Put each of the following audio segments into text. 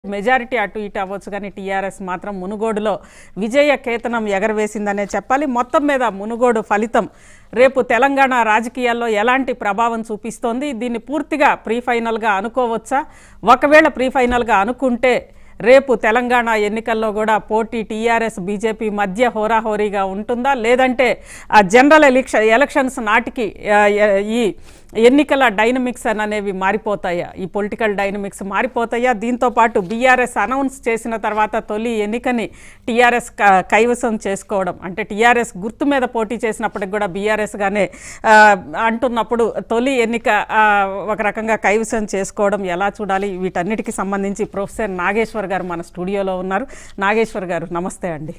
Majority అటు ఇటు అవ్వచ్చు కానీ టీఆర్ఎస్ మాత్రం మునుగోడులో విజయ కేతనం ఎగరవేసిందనే చెప్పాలి మొత్తం మీద మునుగోడు ఫలితం రేపు తెలంగాణ రాజకీయాల్లో ఎలాంటి ప్రభావం చూపిస్తోంది దీన్ని పూర్తిగా ప్రీ ఫైనల్గా అనుకోవచ్చా ఒకవేళ ప్రీ ఫైనల్గా అనుకుంటే రేపు తెలంగాణ ఎన్నికల్లో కూడా పోటీ టీఆర్ఎస్ బీజేపీ మధ్య హోరాహోరీగా ఉంటుందా లేదంటే ఆ జనరల్ ఎలక్ష ఎలక్షన్స్ నాటికి ఆ, ఎ- ఈ ఎన్నికల డైనమిక్స్ అనేవి మారిపోతాయా ఈ పొలిటికల్ డైనమిక్స్ మారిపోతాయా దీంతో పాటు బీఆర్ఎస్ అనౌన్స్ చేసిన తర్వాత తొలి ఎన్నికని టీఆర్ఎస్ కైవసం చేసుకోవడం అంటే టీఆర్ఎస్ గుర్తు మీద పోటీ చేసినప్పటికి కూడా బీఆర్ఎస్ గానే ఆ, అంటున్నప్పుడు తొలి ఎన్నిక ఆ, ఒక రకంగా కైవసం చేసుకోవడం ఎలా చూడాలి వీటన్నిటికీ సంబంధించి ప్రొఫెసర్ నాగేశ్వర్ గారు మన స్టూడియోలో ఉన్నారు నాగేశ్వర్ గారు నమస్తే అండి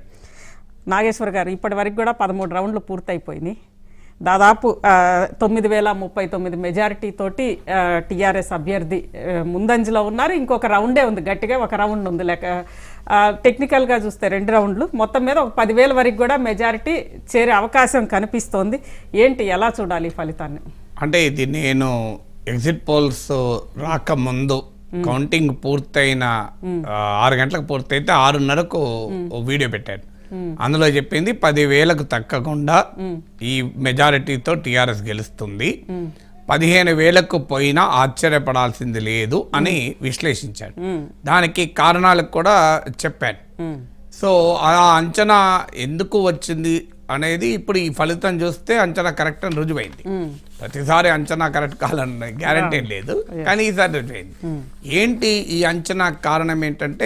నాగేశ్వర్ గారు ఇప్పటి వరకు కూడా పదమూడు రౌండ్లు పూర్తయిపోయినాయి దాదాపు ఆ, తొమ్మిది వేల ముప్పై తొమ్మిది మెజారిటీ తోటి టీఆర్ఎస్ అభ్యర్థి ఆ, ముందంజలో ఉన్నారు ఇంకొక రౌండే ఉంది గట్టిగా ఒక రౌండ్ ఉంది లేక ఆ, టెక్నికల్గా చూస్తే రెండు రౌండ్లు మొత్తం మీద ఒక పదివేల వరకు కూడా మెజారిటీ చేరే అవకాశం కనిపిస్తోంది ఏంటి ఎలా చూడాలి ఈ ఫలితాన్ని అంటే ఇది నేను ఎగ్జిట్ పోల్స్ రాకముందు కౌంటింగ్ పూర్తయిన ఆ, ఆరు గంటలకు పూర్తయితే ఆరున్నరకు ఓ వీడియో పెట్టాను అందులో చెప్పింది పదివేలకు తగ్గకుండా ఈ మెజారిటీతో టిఆర్ఎస్ గెలుస్తుంది పదిహేను వేలకు పోయినా ఆశ్చర్యపడాల్సింది లేదు అని విశ్లేషించాడు దానికి కారణాలకు కూడా చెప్పాను సో ఆ అంచనా ఎందుకు వచ్చింది అనేది ఇప్పుడు ఈ ఫలితం చూస్తే అంచనా కరెక్ట్ అని రుజువైంది ప్రతిసారి అంచనా కరెక్ట్ కావాలన్న గ్యారంటీ లేదు కానీ ఈసారి రుజువైంది ఏంటి ఈ అంచనా కారణం ఏంటంటే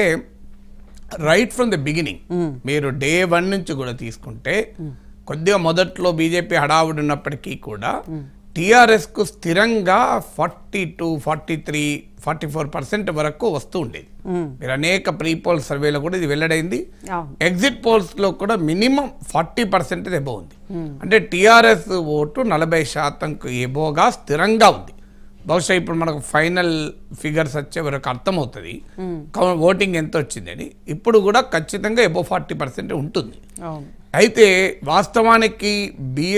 రైట్ ఫ్రమ్ ద బిగినింగ్ మీరు డే వన్ నుంచి కూడా తీసుకుంటే కొద్దిగా మొదట్లో బీజేపీ హడావుడి ఉన్నప్పటికీ కూడా టిఆర్ఎస్ కు స్థిరంగా forty two forty three forty four percent వరకు వస్తూ ఉండేది మీరు అనేక ప్రీ పోల్ సర్వేలో కూడా ఇది వెల్లడైంది అవును ఎగ్జిట్ పోల్స్ లో కూడా మినిమం ఫార్టీ పర్సెంట్ ఎబో ఉంది అంటే టిఆర్ఎస్ ఓటు నలభై శాతంకు ఎబోగా స్థిరంగా ఉంది బహుశా ఇప్పుడు మనకు ఫైనల్ ఫిగర్స్ వచ్చే వరకు అర్థమవుతుంది కౌ- ఓటింగ్ ఎంత వచ్చిందని ఇప్పుడు కూడా ఖచ్చితంగా ఎబో ఫార్టీ పర్సెంట్ ఉంటుంది అవును అయితే వాస్తవానికి బి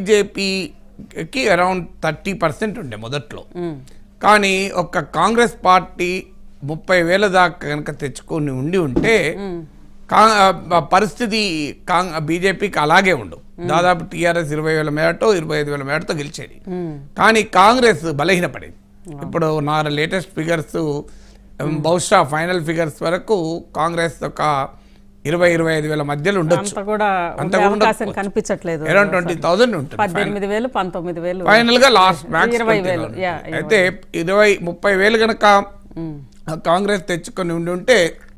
బీజేపీకి అరౌండ్ థర్టీ పర్సెంట్ ఉండే మొదట్లో కానీ ఒక కాంగ్రెస్ పార్టీ ముప్పై వేల దాకా కనుక తెచ్చుకొని ఉండి ఉంటే కా- ఆ పరిస్థితి కాంగ్ బీజేపీకి అలాగే ఉండు దాదాపు టీఆర్ఎస్ ఇరవై వేల మేరటో ఇరవై ఐదు వేల మేరతో గెలిచేది కానీ కాంగ్రెస్ బలహీనపడింది ఇప్పుడు నా లేటెస్ట్ ఫిగర్స్ బహుశా ఫైనల్ ఫిగర్స్ వరకు కాంగ్రెస్ ఒక ఇరవై ఇరవై ఐదు వేల మధ్యలో ఉండొచ్చు అంత కూడా అంత ఉండే కూడా అవకాశం ఉండకపోవచ్చు. కనిపించట్లేదు అరౌండ్ ట్వంటీ థౌసండ్ ఉంటుంది పద్దెనిమిది వేలు పంతొమ్మిది వేలు ఫైనల్ గా లాస్ట్ మ్యాక్స్ ఇరవై వేలు, yeah, అయితే ఇరవై ముప్పై వేలు గనక కాంగ్రెస్ తెచ్చుకొని ఉండి ఉంటే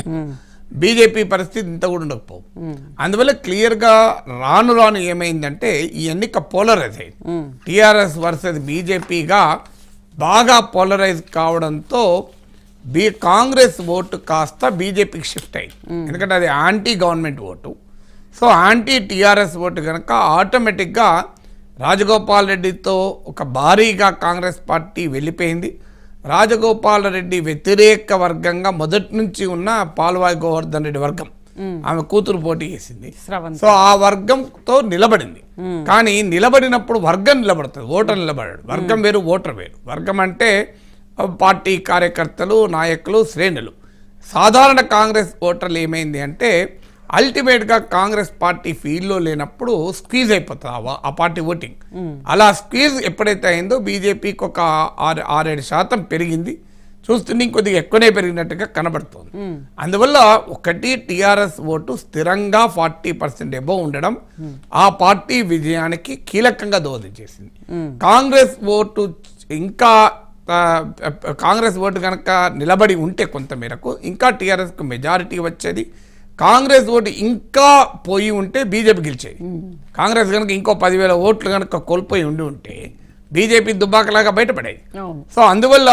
బీజేపీ పరిస్థితి ఇంత కూడా ఉండకపోవు అందువల్ల క్లియర్ గా రాను రాను ఏమైందంటే ఈ ఎన్నిక పోలరైజ్ అయింది టిఆర్ఎస్ వర్సెస్ బీజేపీగా బాగా పోలరైజ్ కావడంతో బీ కాంగ్రెస్ ఓటు కాస్త బీజేపీకి షిఫ్ట్ అయింది ఎందుకంటే అది anti government vote so anti TRS vote కనుక ఆటోమేటిక్గా రాజగోపాల్ రెడ్డితో ఒక భారీగా కాంగ్రెస్ పార్టీ వెళ్ళిపోయింది రాజగోపాల్ రెడ్డి వ్యతిరేక వర్గంగా మొదటి నుంచి ఉన్న పాల్వాయి గోవర్ధన్ రెడ్డి వర్గం ఆమె కూతురు పోటీ చేసింది శ్రవణ్ సో ఆ వర్గంతో నిలబడింది కానీ నిలబడినప్పుడు వర్గం నిలబడుతుంది ఓటర్ నిలబడాడు వర్గం వేరు ఓటర్ వేరు వర్గం అంటే ఆ, పార్టీ కార్యకర్తలు నాయకులు శ్రేణులు సాధారణ కాంగ్రెస్ ఓటర్లు ఏమైంది అంటే అల్టిమేట్గా కాంగ్రెస్ పార్టీ ఫీల్డ్లో లేనప్పుడు స్క్వీజ్ అయిపోతుంది ఆ వా- ఆ పార్టీ ఓటింగ్ అలా స్క్వీజ్ ఎప్పుడైతే అయిందో బీజేపీకి ఒక ఆరు ఆరేడు శాతం పెరిగింది చూస్తుంటే ఇంకొద్దిగా ఎక్కువనే పెరిగినట్టుగా కనబడుతోంది అందువల్ల ఒకటి టిఆర్ఎస్ ఓటు స్థిరంగా ఫార్టీ పర్సెంట్ ఎబో ఉండడం ఆ పార్టీ విజయానికి కీలకంగా దోహదం చేసింది కాంగ్రెస్ ఓటు ఇంకా ఆ, కాంగ్రెస్ ఓటు కనుక నిలబడి ఉంటే కొంత మేరకు ఇంకా టీఆర్ఎస్కు మెజారిటీ వచ్చేది కాంగ్రెస్ ఓటు ఇంకా పోయి ఉంటే బీజేపీ గెలిచేది కాంగ్రెస్ కనుక ఇంకో పదివేల ఓట్లు కనుక కోల్పోయి ఉండి ఉంటే బీజేపీ దుబ్బాకలాగా బయటపడేది అవును సో అందువల్ల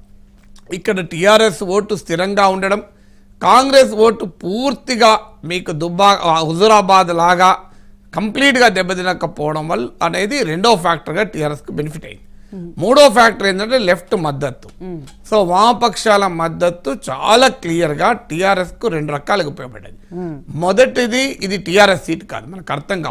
ఇక్కడ టిఆర్ఎస్ ఓటు స్థిరంగా ఉండడం కాంగ్రెస్ ఓటు పూర్తిగా మీకు దుబ్బా ఆ, హుజురాబాద్ లాగా కంప్లీట్గా దెబ్బతినకపోవడం వల్ల అనేది రెండో ఫ్యాక్టర్గా టీఆర్ఎస్కి బెనిఫిట్ అయింది మూడో ఫ్యాక్టర్ ఏంటంటే లెఫ్ట్ మద్దతు సో వామపక్షాల మద్దతు చాలా క్లియర్గా టీఆర్ఎస్కు రెండు రకాలుగా ఉపయోగపడ్డది మొదటిది ఇది టీఆర్ఎస్ సీట్ కాదు మనకు అర్థం కావాల్సింది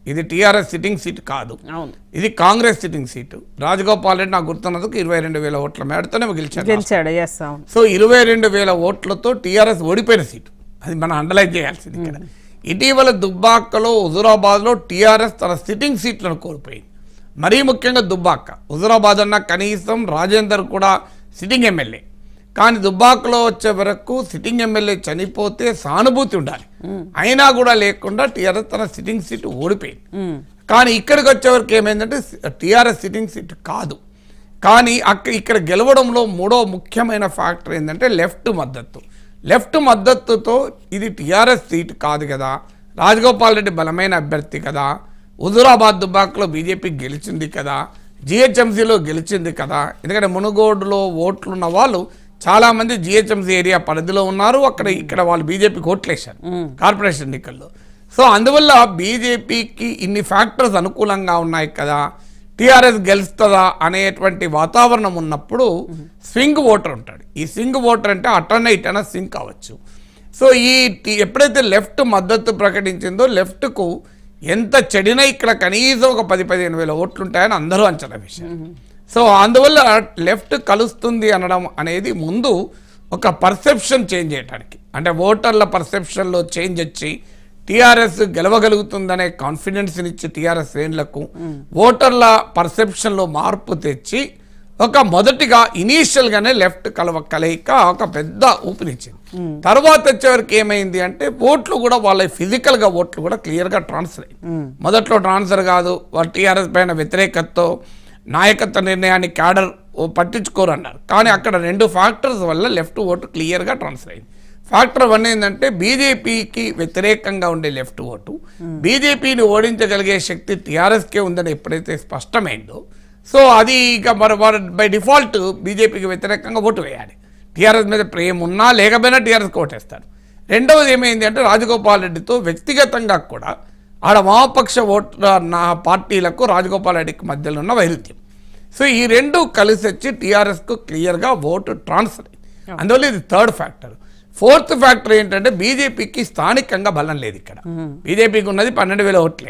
ఇది టీఆర్ఎస్ సిట్టింగ్ సీట్ కాదు అవును ఇది కాంగ్రెస్ సిట్టింగ్ సీటు రాజగోపాల్ రెడ్డి నాకు గుర్తున్నందుకు ఇరవై రెండు వేల ఓట్ల మేడతోనే గెలిచారు గెలిచాడు ఎస్ అవును సో ఇరవై రెండు వేల ఓట్లతో టీఆర్ఎస్ ఓడిపోయిన సీటు అది మనం అండర్లైన్ చేయాల్సింది ఇక్కడ ఇటీవల దుబ్బాకలో హుజురాబాద్లో టీఆర్ఎస్ తన సిట్టింగ్ సీట్లను కోల్పోయింది మరీ ముఖ్యంగా దుబ్బాక హుజురాబాద్ అన్న కనీసం రాజేందర్ కూడా సిట్టింగ్ ఎమ్మెల్యే కానీ దుబ్బాకలో వచ్చే వరకు సిట్టింగ్ ఎమ్మెల్యే చనిపోతే సానుభూతి ఉండాలి అయినా కూడా లేకుండా టీఆర్ఎస్ తన సిట్టింగ్ సీటు ఓడిపోయింది ఉమ్, కానీ ఇక్కడికి వచ్చేవరకు ఏమైందంటే టీఆర్ఎస్ సిట్టింగ్ సీట్ కాదు కానీ అక్కడ ఇక్కడ గెలవడంలో మూడో ముఖ్యమైన ఫ్యాక్టర్ ఏంటంటే లెఫ్ట్ మద్దతు లెఫ్ట్ మద్దతుతో ఇది టీఆర్ఎస్ సీట్ కాదు కదా రాజగోపాల్ రెడ్డి బలమైన అభ్యర్థి కదా హుజురాబాద్ దుబాక్లో బీజేపీ గెలిచింది కదా జిహెచ్ఎంసీలో గెలిచింది కదా ఎందుకంటే మునుగోడులో ఓట్లున్న వాళ్ళు చాలా మంది జిహెచ్ఎంసీ ఏరియా పరిధిలో ఉన్నారు అక్కడ ఇక్కడ వాళ్ళు బీజేపీకి ఓట్లేశారు కార్పొరేషన్ ఎన్నికల్లో సో అందువల్ల బీజేపీకి ఇన్ని ఫ్యాక్టర్స్ అనుకూలంగా ఉన్నాయి కదా టీఆర్ఎస్ గెలుస్తుందా అనేటువంటి వాతావరణం ఉన్నప్పుడు స్వింగ్ ఓటర్ ఉంటాడు ఈ స్వింగ్ ఓటర్ అంటే అటన ఇటన స్వింగ్ కావచ్చు సో ఈ టి- ఎప్పుడైతే లెఫ్ట్ మద్దతు ప్రకటించిందో లెఫ్ట్కు ఎంత చెడినా ఇక్కడ కనీసం ఒక పది పదిహేను వేల ఓట్లు ఉంటాయని అందరూ అంచనా వేశారు సో అందువల్ల లెఫ్ట్ కలుస్తుంది అనడం అనేది ముందు ఒక పర్సెప్షన్ చేంజ్ చేయడానికి అంటే ఓటర్ల పర్సెప్షన్లో చేంజ్ వచ్చి టీఆర్ఎస్ గెలవగలుగుతుందనే కాన్ఫిడెన్స్ని ఇచ్చి టీఆర్ఎస్ శ్రేణులకు ఓటర్ల పర్సెప్షన్లో మార్పు తెచ్చి ఒక మొదటిగా ఇనీషియల్ గానే లెఫ్ట్ కలవ కలయిక ఒక పెద్ద ఊపిరిచ్చింది తర్వాత వచ్చేవరకు ఏమైంది అంటే ఓట్లు కూడా వాళ్ళ ఫిజికల్ గా ఓట్లు కూడా క్లియర్ గా ట్రాన్స్ఫర్ అయ్యింది మొదట్లో ట్రాన్స్ఫర్ కాదు వాళ్ళ టీఆర్ఎస్ పైన వ్యతిరేకతతో నాయకత్వ నిర్ణయాన్ని క్యాడర్ పట్టించుకోరు అన్నారు కానీ అక్కడ రెండు ఫ్యాక్టర్స్ వల్ల లెఫ్ట్ ఓటు క్లియర్ గా ట్రాన్స్ఫర్ అయింది ఫ్యాక్టర్ వన్ ఏంటంటే బీజేపీకి వ్యతిరేకంగా ఉండే లెఫ్ట్ ఓటు బీజేపీని ఓడించగలిగే శక్తి టీఆర్ఎస్కే ఉందని ఎప్పుడైతే స్పష్టమైందో సో అది ఇక మరి వారు బై డిఫాల్ట్ బీజేపీకి వ్యతిరేకంగా ఓటు వేయాలి టీఆర్ఎస్ మీద ప్రేమ ఉన్నా లేకపోయినా టీఆర్ఎస్కి ఓటేస్తారు రెండవది ఏమైంది అంటే రాజగోపాల్ రెడ్డితో వ్యక్తిగతంగా కూడా ఆడ వామపక్ష ఓటు నా పార్టీలకు రాజగోపాల్ రెడ్డికి మధ్యలో ఉన్న వైరుధ్యం సో ఈ రెండు కలిసి వచ్చి టీఆర్ఎస్కు క్లియర్గా ఓటు ట్రాన్స్ఫర్ అయింది అందువల్ల ఇది థర్డ్ ఫ్యాక్టర్ ఫోర్త్ ఫ్యాక్టర్ ఏంటంటే బీజేపీకి స్థానికంగా బలం లేదు ఇక్కడ బీజేపీకి ఉన్నది పన్నెండు వేల ఓట్లే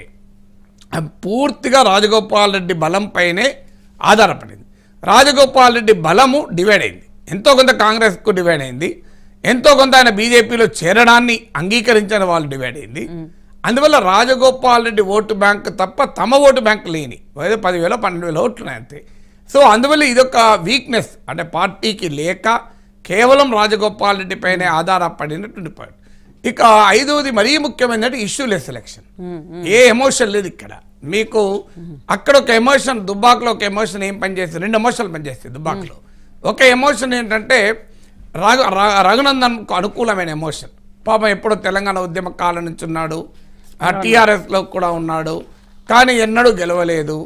అది పూర్తిగా రాజగోపాల్ రెడ్డి బలం పైనే ఆధారపడింది రాజగోపాల్ రెడ్డి బలము డివైడ్ అయింది ఎంతో కొంత కాంగ్రెస్కు డివైడ్ అయింది ఎంతో కొంత ఆయన బీజేపీలో చేరడాన్ని అంగీకరించిన వాళ్ళు డివైడ్ అయింది అందువల్ల రాజగోపాల్ రెడ్డి ఓటు బ్యాంక్ తప్ప తమ ఓటు బ్యాంక్ లేని ఏదో పదివేల పన్నెండు వేల ఓట్లు ఉన్నాయి అంతే సో అందువల్ల ఇదొక వీక్నెస్ అంటే పార్టీకి లేక కేవలం రాజగోపాల్ రెడ్డి పైనే ఆధారపడినటువంటి పాయింట్ ఇక ఐదవది మరీ ముఖ్యమైనది ఇష్యూలెస్ ఎలక్షన్ ఏ ఎమోషన్ లేదు ఇక్కడ మీకు అక్కడ ఒక ఎమోషన్ దుబ్బాకలో ఒక ఎమోషన్ ఏం పనిచేస్తుంది రెండు ఎమోషన్లు పనిచేస్తాయి దుబ్బాకలో ఒక ఎమోషన్ ఏంటంటే రఘు ర- రఘునందన్కు అనుకూలమైన ఎమోషన్ పాపం ఎప్పుడో తెలంగాణ ఉద్యమ కాలం నుంచి ఉన్నాడు టీఆర్ఎస్ లో కూడా ఉన్నాడు కానీ ఎన్నడూ గెలవలేదు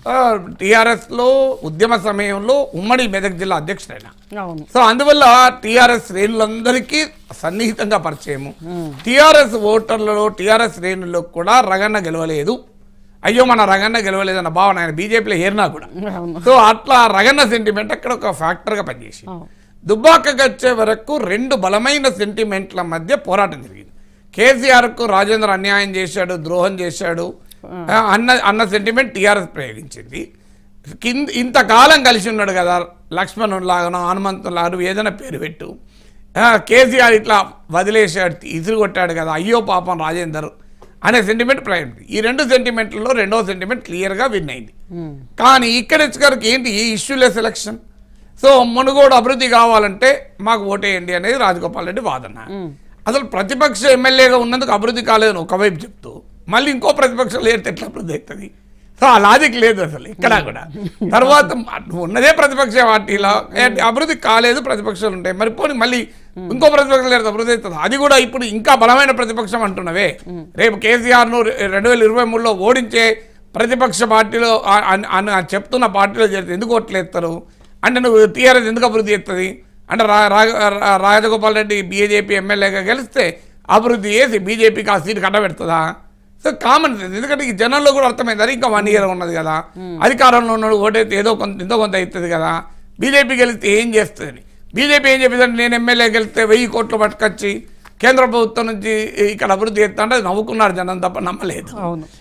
టీఆర్ఎస్ లో ఉద్యమ సమయంలో ఉమ్మడి మెదక్ జిల్లా అధ్యక్షుడైన అవును సో అందువల్ల టీఆర్ఎస్ శ్రేణులందరికీ సన్నిహితంగా పరిచయము టీఆర్ఎస్ ఓటర్లలో టీఆర్ఎస్ శ్రేణుల్లో కూడా రగన్న గెలవలేదు అయ్యో మన రగన్న గెలవలేదన్న భావన ఆయన బీజేపీలో ఏరినా కూడా అవును సో అట్లా రగన్న సెంటిమెంట్ అక్కడ ఒక ఫ్యాక్టర్గా పనిచేసి అవును. దుబ్బాకకి వచ్చే వరకు రెండు బలమైన సెంటిమెంట్ల మధ్య పోరాటం జరిగింది కేసీఆర్కు రాజేంద్ర అన్యాయం చేశాడు ద్రోహం చేశాడు ఆ, అన్న అన్న సెంటిమెంట్ టీఆర్ఎస్ ప్రయోగించింది కింద ఇంతకాలం కలిసి ఉన్నాడు కదా లక్ష్మణుడు లాగానో హనుమంతుడు లాగా ఏదైనా పేరు పెట్టు ఆ, కేసీఆర్ ఇట్లా వదిలేశాడు ఇసురు కొట్టాడు కదా అయ్యో పాపం రాజేందర్ అనే సెంటిమెంట్ ప్రయోగించింది ఈ రెండు సెంటిమెంట్లలో రెండో సెంటిమెంట్ క్లియర్గా విన్ అయింది కానీ ఇక్కడ వచ్చేసరికి ఏంటి ఈ ఇష్యూలెస్ ఎలక్షన్ సో మునుగోడు అభివృద్ధి కావాలంటే మాకు ఓటేయండి అనేది రాజగోపాల్ రెడ్డి వాదన అసలు ప్రతిపక్ష ఎమ్మెల్యేగా ఉన్నందుకు అభివృద్ధి కాలేదని ఒకవైపు చెప్తూ మళ్ళీ ఇంకో ప్రతిపక్షం లేడితే ఎట్లా అభివృద్ధి అవుతుంది సో ఆ లాజిక్ లేదు అసలు ఇక్కడ కూడా తర్వాత ఉన్నదే ప్రతిపక్ష పార్టీలో ఏంటి అభివృద్ధి కాలేదు ప్రతిపక్షాలు ఉంటాయి మరి పోనీ మళ్ళీ ఇంకో ప్రతిపక్షం లేదు అభివృద్ధి అవుతుంది అది కూడా ఇప్పుడు ఇంకా బలమైన ప్రతిపక్షం అంటున్నవే రేపు కేసీఆర్ను రెండు వేల ఇరవై మూడులో ఓడించే ప్రతిపక్ష పార్టీలో ఆ- అన్- అన్- చెప్తున్న పార్టీలో చేరితే ఎందుకు ఓట్లేస్తారు అంటే నువ్వు టీఆర్ఎస్ ఎందుకు అభివృద్ధి చేస్తుంది అంటే రా రా- రా- రాజగోపాల్ రెడ్డి బీజేపీ ఎమ్మెల్యేగా గెలిస్తే అభివృద్ధి చేసి బీజేపీకి ఆ సీటు కట్టబెడుతుందా సో కామన్ సెన్స్ ఎందుకంటే ఈ జనంలో కూడా అర్థమైంది అరే ఇంకా వన్ ఇయర్ ఉన్నది కదా అధికారంలో ఉన్నాడు ఓటైతే ఏదో కొంత ఎంతో కొంత అవుతుంది కదా బీజేపీ గెలిస్తే ఏం చేస్తుంది బీజేపీ ఏం చెప్పిందంటే నేను ఎమ్మెల్యే గెలిస్తే వెయ్యి కోట్లు పట్టుకొచ్చి కేంద్ర ప్రభుత్వం నుంచి ఇక్కడ అభివృద్ధి చేస్తా అంటే అది నవ్వుకున్నారు జనం తప్ప నమ్మలేదు అవును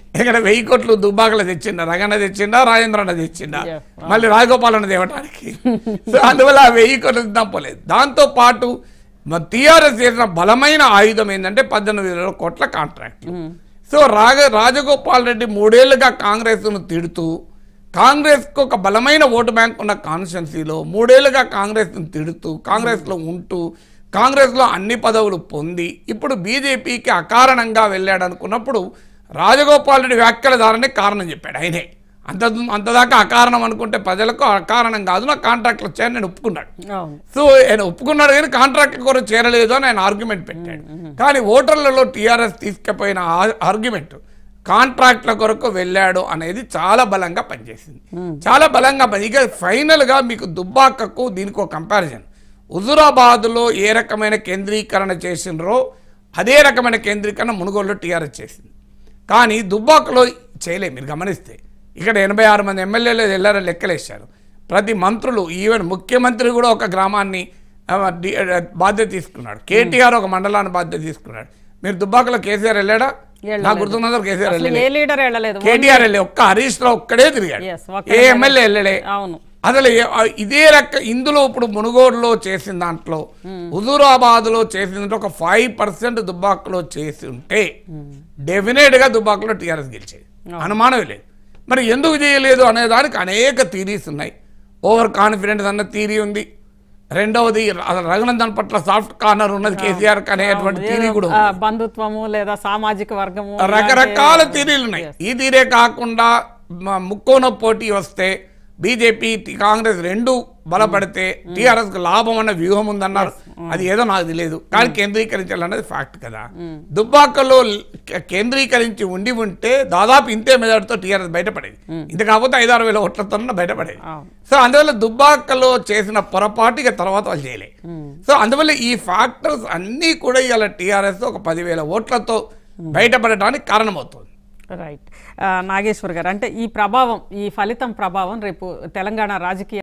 ఇక్కడ వెయ్యి కోట్లు దుబ్బాకలో తెచ్చిండా రగన్న తెచ్చిండా రాజేంద్రన్న తెచ్చిండా Yeah. మళ్ళీ రాజగోపాలన్న తేవడానికి సో అందువల్ల ఆ వెయ్యి కోట్లు తప్పలేదు దాంతో పాటు టీఆర్ఎస్ చేసిన బలమైన ఆయుధం ఏంటంటే పద్దెనిమిది వేల కోట్ల కాంట్రాక్ట్ సో రాగ రాజగోపాల్ రెడ్డి మూడేళ్లుగా కాంగ్రెస్ను తిడుతూ కాంగ్రెస్కు ఒక బలమైన ఓటు బ్యాంక్ ఉన్న కాన్స్టిట్యున్సీలో మూడేళ్లుగా కాంగ్రెస్ను తిడుతూ కాంగ్రెస్లో ఉంటూ కాంగ్రెస్లో అన్ని పదవులు పొంది ఇప్పుడు బీజేపీకి అకారణంగా వెళ్ళాడు అనుకున్నప్పుడు రాజగోపాల్ రెడ్డి వ్యాఖ్యల ద్వారానే కారణం చెప్పాడు ఆయనే అంత అంతదాకా అకారణం అనుకుంటే ప్రజలకు అకారణం కాదు నా కాంట్రాక్ట్లు వచ్చాయని నేను ఒప్పుకున్నాడు అవును సో ఆయన ఒప్పుకున్నాడు కానీ కాంట్రాక్ట్ కొరకు చేరలేదు అని ఆయన ఆర్గ్యుమెంట్ పెట్టాడు కానీ ఓటర్లలో టీఆర్ఎస్ తీసుకుపోయిన ఆర్గ్యుమెంట్ కాంట్రాక్ట్ల కొరకు వెళ్ళాడు అనేది చాలా బలంగా పనిచేసింది చాలా బలంగా పని ఇక ఫైనల్గా మీకు దుబ్బాకకు దీనికి ఒక కంపారిజన్ హుజురాబాద్లో ఏ రకమైన కేంద్రీకరణ చేసినరో అదే రకమైన కేంద్రీకరణ మునుగోలులో టీఆర్ఎస్ చేసింది కానీ దుబ్బాకలో చేయలే మీరు గమనిస్తే ఇక్కడ ఎనభై ఆరు మంది ఎమ్మెల్యేలు వెళ్ళారని లెక్కలేశారు ప్రతి మంత్రులు ఈవెన్ ముఖ్యమంత్రి కూడా ఒక గ్రామాన్ని ఆ, డి- ఆ, బాధ్యత తీసుకున్నాడు కేటీఆర్ ఒక మండలాన్ని బాధ్యత తీసుకున్నాడు మీరు దుబ్బాకలో కేసీఆర్ వెళ్ళాడా వెళ్ళలేదు. నాకు గుర్తున్నందుకు కేసీఆర్ అసలు వెళ్ళలేదు ఏ లీడర్ వెళ్ళలేదు కేటీఆర్ వెళ్ళే ఒక్క హరీష్ రావు ఒక్కడే తిరిగాడు Yes, ఒక్కడే ఏ ఎమ్మెల్యే వెళ్ళలే అవును అసలు ఏ- ఆ ఇదే రక ఇందులో ఇప్పుడు మునుగోడులో చేసిన దాంట్లో హుజూరాబాద్లో చేసిన దాంట్లో ఒక ఫైవ్ పర్సెంట్ దుబ్బాకలో చేసి ఉంటే డెఫినెట్ గా దుబ్బాకలో టీఆర్ఎస్ గెలిచేది అనుమానమే లేదు మరి ఎందుకు చేయలేదు అనే దానికి అనేక థీరీస్ ఉన్నాయి ఓవర్ కాన్ఫిడెన్స్ అన్న థీరీ ఉంది రెండవది అసలు రఘునందన్ పట్ల సాఫ్ట్ కార్నర్ ఉన్నది కేసీఆర్ అనేటువంటి థీరీ కూడా ఉంది. ఆ, బంధుత్వము లేదా సామాజిక వర్గము రకరకాల తీరీలు ఉన్నాయి ఈ తీరే కాకుండా మ- ముక్కోన పోటీ వస్తే బీజేపీ కాంగ్రెస్ రెండు బలపడితే టీఆర్ఎస్ కు లాభం అన్న వ్యూహం ఉందన్నారు అది ఏదో నాకు తెలియదు కానీ కేంద్రీకరించాలన్నది ఫ్యాక్ట్ కదా దుబ్బాకలో కే- కేంద్రీకరించి ఉండి ఉంటే దాదాపు ఇంతే మెజార్టీతో టీఆర్ఎస్ బయటపడేది ఇంత కాకపోతే ఐదారు వేల ఓట్లతో బయటపడేది అవును. సో అందువల్ల దుబ్బాకలో చేసిన పొరపాటు ఇక తర్వాత వాళ్ళు చేయలే సో అందువల్ల ఈ ఫ్యాక్టర్స్ అన్నీ కూడా ఇవాళ టీఆర్ఎస్ ఒక పదివేల ఓట్లతో బయటపడడానికి కారణమవుతుంది రైట్ నాగేశ్వర్ గారు అంటే ఈ ప్రభావం ఈ ఫలితం ప్రభావం రేపు తెలంగాణ రాజకీయ